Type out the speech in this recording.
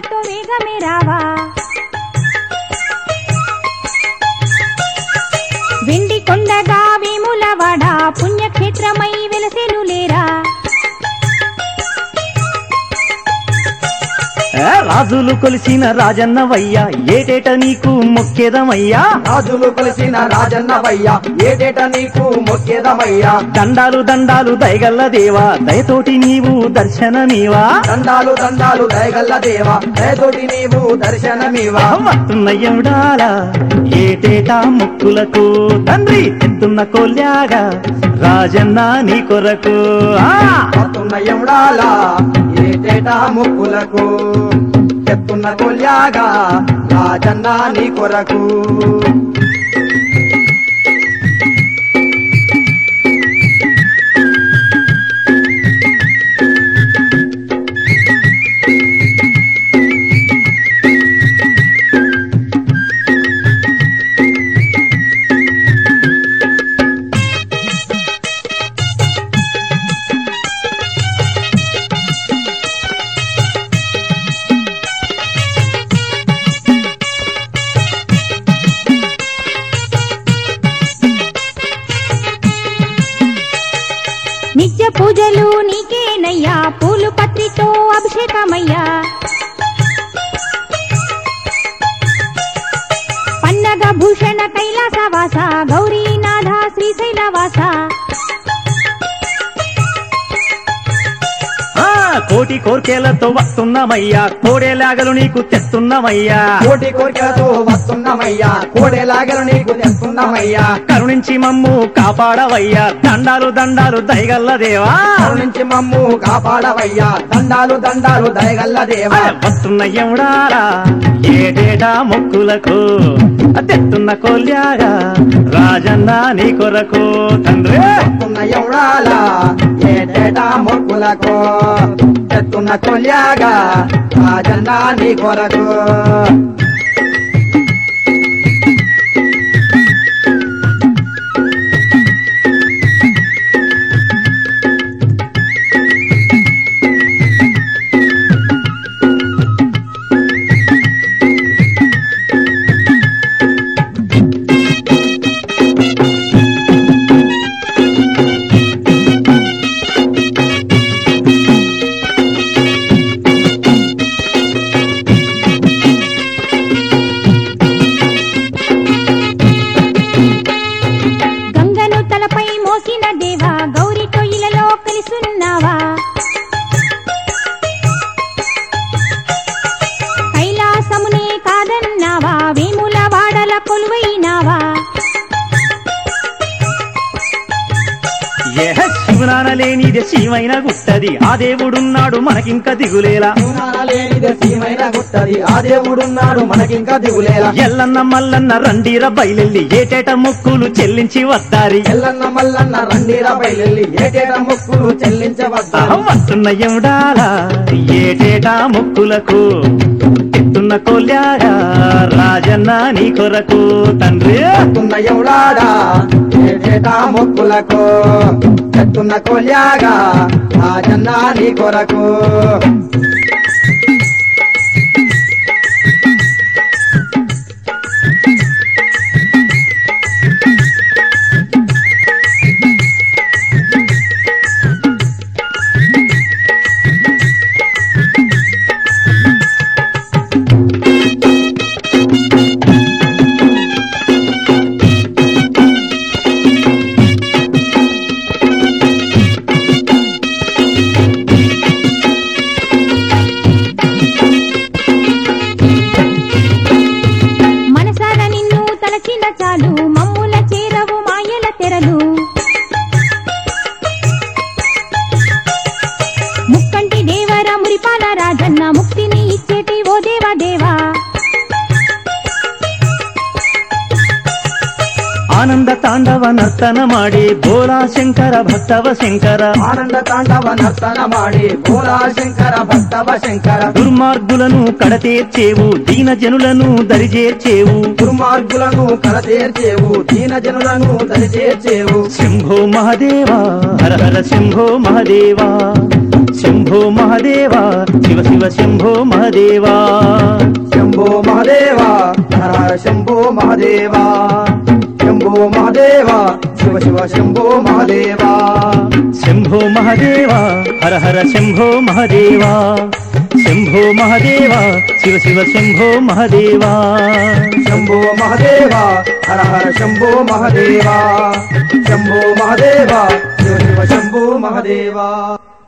పూలతో వేగమే రావా వెండి కొండగా వేములవాడ పుణ్యక్షేత్రమై వెలసెను లేరా ఏ రాజులు కొలిసిన రాజన్నవయ్యా ఏటేట నీకు మొక్కేదమయ్యా రాజులు కొలిసిన రాజన్నవయ్యా ఏటేట నీకు మొక్కేదమయ్యా దండాలు దండాలు దయగల్ల దేవా దయతోటి నీవు దర్శనమీవా దండాలు దండాలు దయగల్ల దేవా దయతోటి నీవు దర్శనమివా వస్తున్నయ్యవుడాలా ఏటేటా మొక్కులకు తండ్రి ఎత్తున్న కొల్యాగా రాజన్న నీ కొరకు ఆ వస్తున్న ఎముడాలా ఏటేటా ముక్కులకు చెప్తున్న కొల్యాగా రాజన్న నీ కొరకు నిత్య పూజలు నీకేనయ్యా పూలు పత్రితో అభిషేకమయ్యా పన్నగ భూషణ కైలాసవాస గౌరీనాథ శ్రీశైలవాస ఆ, కోటి కోర్కెలతో వస్తున్నామయ్యా కోడేలాగలు నీకు తెస్తున్నామయ్యా కోటి కోరికలతో వస్తున్నామయ్యా కోడేలాగలు నీకు తెస్తున్నామయ్యా కరుణించి మమ్ము కాపాడవయ్యా దండాలు దండాలు దయగల్ల దేవా నుంచి మమ్ము కాపాడవయ్యా దండాలు దండాలు దయగల్ల దేవా వస్తున్న ఎవడారా ఏటేటా మొక్కులకు తెస్తున్న కొల్యాగా రాజన్న నీ కొరకు తండ్రి చెప్తున్న ఎవడాలా ఏటేటా మొక్కులకు చెప్తున్న కొల్యాగా రాజన్న నీ కొరకు గంగను తలపై మోసిన దేవా గౌరీ కొయ్యిలలో కలిసున్నావా కైలాసమునే కాదన్నావా వేముల వాడల కొలువైనావా ఏ శివనాన లేనిదే శివైన గుట్టది ఆ దేవుడున్నాడు మనకింక దిగులేలా లేనిదే సీమైన గుట్టది ఆ దేవుడున్నాడు మనకింకా దిగులేలా ఎల్లన్న మల్లన్న రండిర బయలెల్లి ఏటేట మొక్కులు చెల్లించి వస్తారి ఎల్లన్న మల్లన్న రండిరా బయలెల్లి ఏటేట మొక్కులు చెల్లించవద్దా వస్తున్న ఎవడాలా ఏటేటా మొక్కులకు ఎత్తున్న కొల్యాగా రాజన్న నీ కొరకు తండ్రి చెప్తున్న ఎవడాడా ఏటేటా మొక్కులకు చెప్తున్న కొల్యాగా రాజన్న నీ కొరకు మనసార నిన్ను తలచిన చాలు మమ్ముల చేరవు మాయల తెరలు ముక్కంటి దేవర మురిపాల రాజన్న ముక్తిని ఇచ్చేటి ఓ దేవా దేవా ఆనంద తాండవ నర్తన ಮಾಡಿ ಬೋಲಾ ಶಂಕರ ಭಕ್ತವ ಶಂಕರ ఆనంద తాండవ నర్తన ಮಾಡಿ భోలా శంకర భక్తవ శంకర దుర్మార్గులను కడతీర్చేవు దీన జనులను దరిచేర్చేవు దుర్మార్గులను కలతీర్చేవు దీన జనులను దరిచేర్చేవు శంభో మహదేవా హర హర శంభో మహదేవా శంభో మహదేవ శివ శివ శంభో మహదేవా శంభో మహదేవ హర హర శంభో మహదేవ శంభో మహదేవ శివ శివ శంభో మహదేవ శంభో మహదేవ హర హర శంభో మహదేవా శంభో మహదేవ శివ శివ శంభో మహదేవా శంభో మహదేవ హర హర శంభో మహదేవ శంభో మహదేవ శివ శివ శంభో మహదేవ